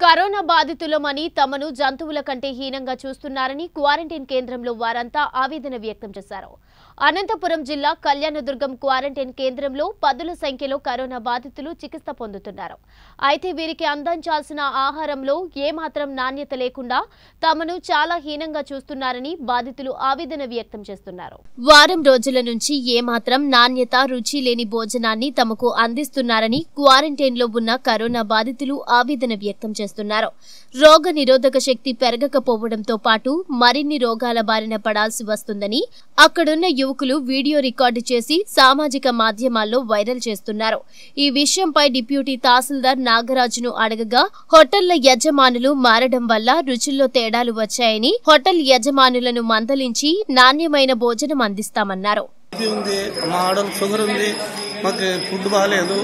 Corona బాధితులమని తమను జంతువుల కంటే హీనంగా చూస్తున్నారని క్వారంటైన్ కేంద్రంలో వారంతా ఆవేదన వ్యక్తం చేశారు అనంతపురం జిల్లా కళ్యాణదుర్గం క్వారంటైన్ కేంద్రంలో పదుల సంఖ్యలో కరోనా బాధితులు చికిత్స పొందుతున్నారు అయితే వీరికి అందించాల్సిన ఆహారంలో ఏమాత్రం నాణ్యత లేకుండా తమను చాలా హీనంగా చూస్తున్నారని బాధితులు ఆవేదన వ్యక్తం చేస్తున్నారు వారం రోజుల నుంచి ఏమాత్రం నాణ్యత రుచి లేని భోజనాన్ని తమకు అందిస్తున్నారని క్వారంటైన్ లో ఉన్న కరోనా బాధితులు ఆవేదన వ్యక్తం చేస్తున్నారు రోగ నిరోధక శక్తి పెరగకపోవడంతో పాటు మరిన్ని రోగాల బారిన పడాల్సి వస్తుందని అక్కడున్న యువకులు వీడియో రికార్డు చేసి సామాజిక మాధ్యమాల్లో వైరల్ చేస్తున్నారు ఈ విషయంపై డిప్యూటీ తహసీల్దార్ నాగరాజును అడగగా హోటళ్ల యజమానులు మారడం వల్ల రుచుల్లో తేడాలు వచ్చాయని హోటల్ యజమానులను మందలించి నాణ్యమైన భోజనం అందిస్తామన్నారు ఇది ఉంది మా ఆడలకు షుగర్ ఉంది మాకు ఫుడ్ బాగాలేదు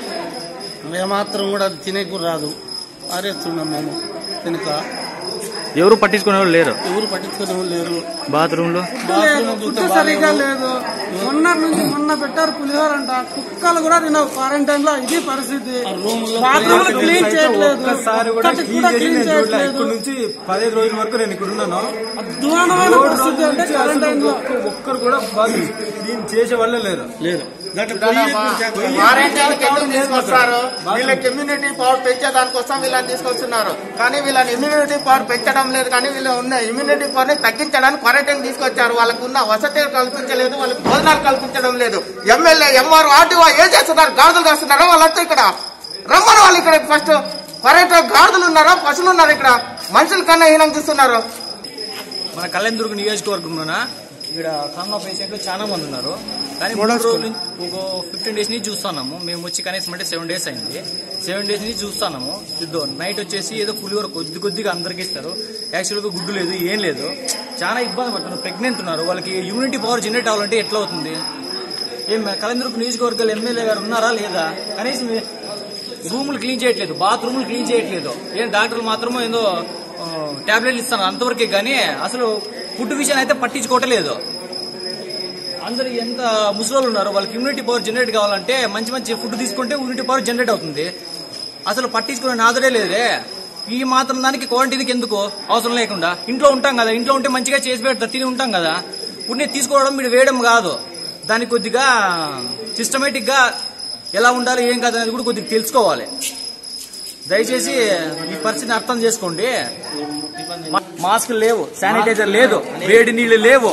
ఏమాత్రం కూడా అది తినే కూడా రాదు ఆరేస్తున్నాం మేము తినక ఎవరు పట్టించుకునే వాళ్ళు లేరు ఎవరు పట్టించుకునే వాళ్ళు లేరు బాత్రూంలో బాత్రూమ్ చూస్తే ఫుడ్ సరిగ్గా లేదు మొన్న నుంచి మొన్న పెట్టారు పులిహోర అంట కుక్కలు కూడా తినవు క్వారంటైన్ లో ఇది పరిస్థితి రూముల్లో బాత్రూమ్ క్లీన్ చేయట్లేదు ఒక్కసారి కూడా ఒక్కటి క్లీన్ కూడా చేసి క్లీన్ నేను చూడలే. చేయట్లేదు ఇక్కడ నుంచి పదిహేను రోజుల వరకు నేను ఇక్కడ ఉన్నాను అధ్వానమైన పరిస్థితి అంటే క్వారంటైన్ లో ఒక్క- ఒక్కరు కూడా బాగా క్లీన్ చేసే వాళ్ళే లేరు లేదు దాంట్లో పొయ్యి కూడా క్వారంటైన్కి ఎందుకు తీసుకొస్తారు వీళ్ళ ఇమ్యూనిటీ పవర్ పెంచేదానికోసం వీళ్ళని తీసుకొస్తున్నారు కానీ వీళ్ళని ఇమ్యూనిటీ పవర్ పెంచడం లేదు కానీ వీళ్ళు ఉన్న ఇమ్యూనిటీ పవర్ ని తగ్గించడానికి క్వారంటైన్ తీసుకొచ్చారు వాళ్ళకు ఉన్న వసతి కల్పించలేదు వాళ్ళకి భోజనాలు కల్పించడం లేదు ఎమ్మెల్యే ఎంఆర్ ఆర్టీఓ ఏం చేస్తున్నారు గాడిదలు కాస్తున్నారు వాళ్ళంతా ఇక్కడ రమ్మని వాళ్ళు ఇక్కడ ఫస్ట్ క్వారంటైన్ గాడిదలు ఉన్నారా పశువులు ఉన్నారు ఇక్కడ మనుషుల కన్నా హీనం చూస్తున్నారు మన కళ్యాణదుర్గ నియోజకవర్గంలోన ఇక్కడ కరోనా పేషెంట్లు చాలా మంది ఉన్నారు కానీ మూడు రోజుల నుంచి ఒక ఫిఫ్టీన్ డేస్ నుంచి చూస్తున్నాము మేము వచ్చి కనీసం అంటే సెవెన్ డేస్ అయింది సెవెన్ డేస్ నుంచి చూస్తున్నాము ఇద్దో నైట్ వచ్చేసి ఏదో పులిహోర కొద్ది కొద్దిగా అందరికి ఇస్తారు యాక్చువల్గా గుడ్డు లేదు ఏం లేదు చాలా ఇబ్బంది పడుతున్నారు ప్రెగ్నెంట్ ఉన్నారు వాళ్ళకి ఇమ్యూనిటీ పవర్ జనరేట్ అవ్వాలంటే ఎట్లా అవుతుంది ఏం కళ్యాణదుర్గ నియోజకవర్గాలు ఎమ్మెల్యే గారు ఉన్నారా లేదా కనీసం రూములు క్లీన్ చేయట్లేదు బాత్రూములు క్లీన్ చేయట్లేదు ఏం డాక్టర్లు మాత్రమే ఏదో ఆ, టాబ్లెట్లు ఇస్తాను అంతవరకే కానీ అసలు ఫుడ్ విషయం అయితే పట్టించుకోవటం లేదు అందరు ఎంత ముసలోళ్ళు ఉన్నారు వాళ్ళకి ఇమ్యూనిటీ పవర్ జనరేట్ కావాలంటే మంచి మంచి ఫుడ్ తీసుకుంటే ఇమ్యూనిటీ పవర్ జనరేట్ అవుతుంది అసలు పట్టించుకునే నాదరే లేదే ఈ మాత్రం దానికి క్వారంటైన్కి ఎందుకు అవసరం లేకుండా ఇంట్లో ఉంటాం కదా ఇంట్లో ఉంటే మంచిగా చేసి పెడతారు తిని ఉంటాం కదా పుణ్యం తీసుకోవడం మీరు వేయడం కాదు దానికి కొద్దిగా సిస్టమేటిక్ గా ఎలా ఉండాలి ఏం కాదు అనేది కూడా కొద్దిగా తెలుసుకోవాలి దయచేసి ఈ పరిస్థితిని అర్థం చేసుకోండి మా- మాస్క్ లేవు శానిటైజర్ లేదు వేడి నీళ్లు లేవు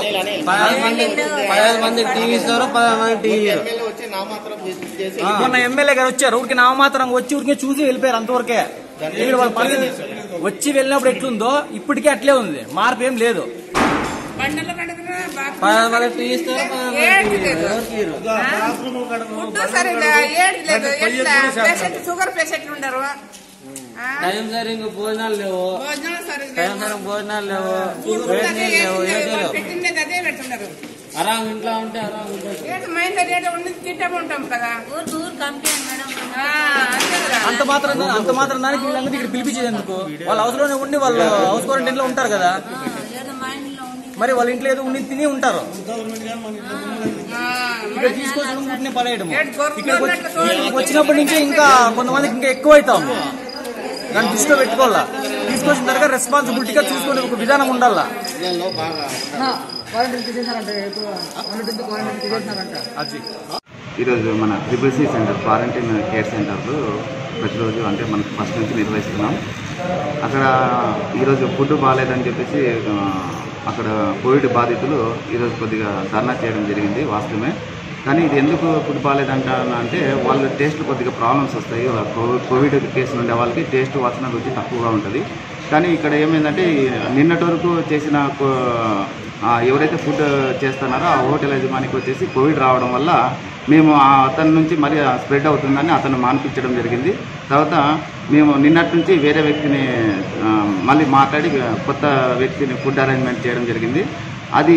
పదహారు మంది టీవీ ఇస్తారు పదహారు మంది టీవీ ఎమ్మెల్యే వచ్చి నామాత్రం చేసి మొన్న ఎమ్మెల్యే గారు వచ్చారు ఊరికి నామమాత్రం వచ్చి ఊరికి చూసి వెళ్ళిపోయారు అంతవరకే ఇక్కడ వాళ్ళ పరిస్థితి వచ్చి వెళ్ళినప్పుడు ఎట్లుందో ఇప్పటికే అట్లే ఉంది మార్పు ఏం లేదు పదహారు మంది టీవీ ఇస్తారు ఏడు లేదు ఫుడ్ సరిగ్గా ఏడు లేదు ఎట్లా పేషెంట్ షుగర్ పేషెంట్లు ఉండరు ఆ? టైం సరిగ్గా భోజనాలు లేవు భోజనం సరిగ్గా టైం సరిగ్గా భోజనాలు లేవు ఫుడ్ వేడి అదే నీళ్ళు లేవు ఏం వేసింది, లేవు పెట్టిండేది అదే పెడుతున్నారు ఆరాం ఇంట్లో ఉంటే ఆరాం ఉంటుంది ఏడు మైండ్ ఏదో ఉండి తింటా ఉంటాం కదా ఆ, అంతే కదా అంత మాత్రం అంత మాత్రం దానికి వీళ్ళందరూ ఇక్కడ పిలిపించేది ఎందుకు వాళ్ళ అవసరంలో ఉండి వాళ్ళు హౌస్ క్వారంటైన్ లో ఉంటారు కదా మరి వాళ్ళ ఇంట్లో ఏదో ఉండి తిని ఉంటారు ఆ, ఇక్కడ తీసుకొచ్చిన పుట్టిన పడేయడం ఏడు గొర్రెలు ఇక్కడికి వచ్చి- ఉన్నట్లు తోడు. ఇక్కడికి వచ్చినప్పటి నుంచి ఇంకా కొంతమందికి ఇంకా ఎక్కువ అవుతాం దాన్ని దృష్టిలో పెట్టుకోవాలా తీసుకొచ్చిన తర్వాత రెస్పాన్సిబిలిటీగా చూసుకునే ఒక విధానం ఉండాలా అది ఈరోజు మన triple C centre quarantine care సెంటర్లు ప్రతిరోజు అంటే మనకు ఫస్ట్ నుంచి నిర్వహిస్తున్నాం అక్కడ ఈరోజు ఫుడ్ బాగాలేదని చెప్పేసి ఆ, అక్కడ కోవిడ్ బాధితులు ఈరోజు కొద్దిగా ధర్నా చేయడం జరిగింది వాస్తవమే కానీ ఇది ఎందుకు ఫుడ్ బాగాలేదంట అంటే వాళ్ళ టేస్ట్ కొద్దిగా ప్రాబ్లమ్స్ వస్తాయి కోవిడ్ కోవిడ్ కేసులు ఉండే వాళ్ళకి టేస్ట్ వాసన రుచి తక్కువగా ఉంటుంది కానీ ఇక్కడ ఏమైందంటే ఈ నిన్నటి వరకు చేసిన కో- ఆ, ఎవరైతే ఫుడ్ చేస్తున్నారో ఆ హోటల్ యజమానికి వచ్చేసి కోవిడ్ రావడం వల్ల మేము ఆ అతని నుంచి మరి స్ప్రెడ్ అవుతుందని అతను మానిపించడం జరిగింది తర్వాత మేము నిన్నటి నుంచి వేరే వ్యక్తిని ఆ, మళ్ళీ మాట్లాడి కొత్త వ్యక్తిని ఫుడ్ అరేంజ్మెంట్ చేయడం జరిగింది అది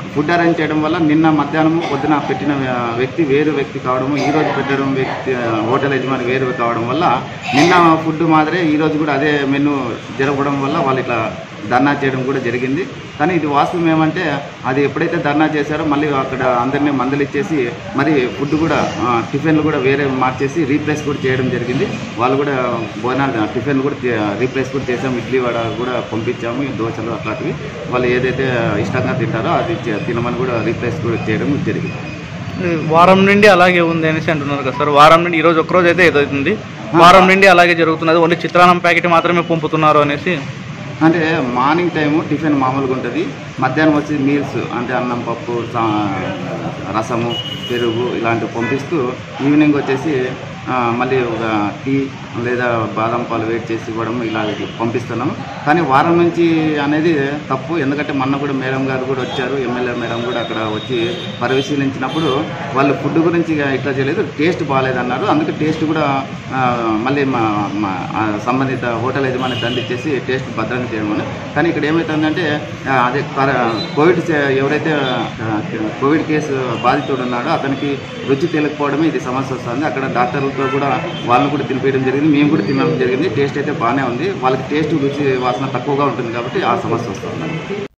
ఫుడ్ అరేంజ్ చేయడం వల్ల నిన్న మధ్యాహ్నం పొద్దున పెట్టిన ఆ, వ్యక్తి వేరు వ్యక్తి కావడము ఈ రోజు పెట్టడం వ్యక్తి ఆ, హోటల్ యజమాని వేరు కావడం వల్ల నిన్న ఫుడ్ మాదిరే ఈ రోజు కూడా అదే మెనూ జరగడం వల్ల వాళ్ళు ఇట్లా ధర్నా చేయడం కూడా జరిగింది కానీ ఇది వాస్తవం ఏమంటే అది ఎప్పుడైతే ధర్నా చేశారో మళ్ళీ అక్కడ అందరినీ మందులు ఇచ్చేసి మరి ఫుడ్ కూడా ఆ, టిఫిన్లు కూడా వేరే మార్చేసి రీప్లేస్ కూడా చేయడం జరిగింది వాళ్ళు కూడా భోజనాలు టిఫిన్లు కూడా తే- రీప్లేస్ కూడా చేసాము ఇడ్లీ వడ కూడా పంపించాము ఈ దోశలు అట్లాంటివి వాళ్ళు ఏదైతే ఇష్టంగా తింటారో అది చే- తినమని కూడా రీప్లేస్ కూడా చేయడం జరిగింది వారం నుండి అలాగే ఉంది అనేసి అంటున్నారు కదా సార్ వారం నుండి ఈ రోజు ఒక్క రోజు అయితే ఏదవుతుంది వారం నుండి అలాగే జరుగుతున్నది ఓన్లీ చిత్రాన్నం ప్యాకెట్ మాత్రమే పంపుతున్నారు అనేసి అంటే మార్నింగ్ టైము టిఫిన్ మామూలుగా ఉంటుంది మధ్యాహ్నం వచ్చి మీల్స్ అంటే అన్నం పప్పు సా- రసము పెరుగు ఇలాంటివి పంపిస్తూ ఈవినింగ్ వచ్చేసి ఆ, మళ్ళీ ఒక టీ లేదా బాదం పాలు వేడి చేసి ఇవ్వడం ఇలా పంపిస్తున్నాము కానీ వారం నుంచి అనేది తప్పు ఎందుకంటే మొన్న కూడా మేడం గారు కూడా వచ్చారు ఎమ్మెల్యే మేడం కూడా అక్కడ వచ్చి పరిశీలించినప్పుడు వాళ్ళు ఫుడ్ గురించి ఇట్లా చేయలేదు టేస్ట్ బాగాలేదన్నారు అందుకే టేస్ట్ కూడా ఆ, మళ్ళీ మా మా ఆ సంబంధిత హోటల్ యజమాని దండిచ్చేసి టేస్ట్ భద్రంగా చేయమని కానీ ఇక్కడ ఏమవుతుందంటే ఆ, అదే కర- కోవిడ్ చే- ఎవరైతే ఆ, కోవిడ్ కేసు బాధితుడు ఉన్నాడో అతనికి రుచి తెలియకపోవడమే ఇది సమస్య వస్తుంది అక్కడ డాక్టర్లతో కూడా వాళ్ళని కూడా తినిపించడం జరిగింది మేము కూడా తినడం జరిగింది టేస్ట్ అయితే బాగానే ఉంది వాళ్ళకి టేస్ట్ రుచి వాసన తక్కువగా ఉంటుంది కాబట్టి ఆ సమస్య వస్తుంది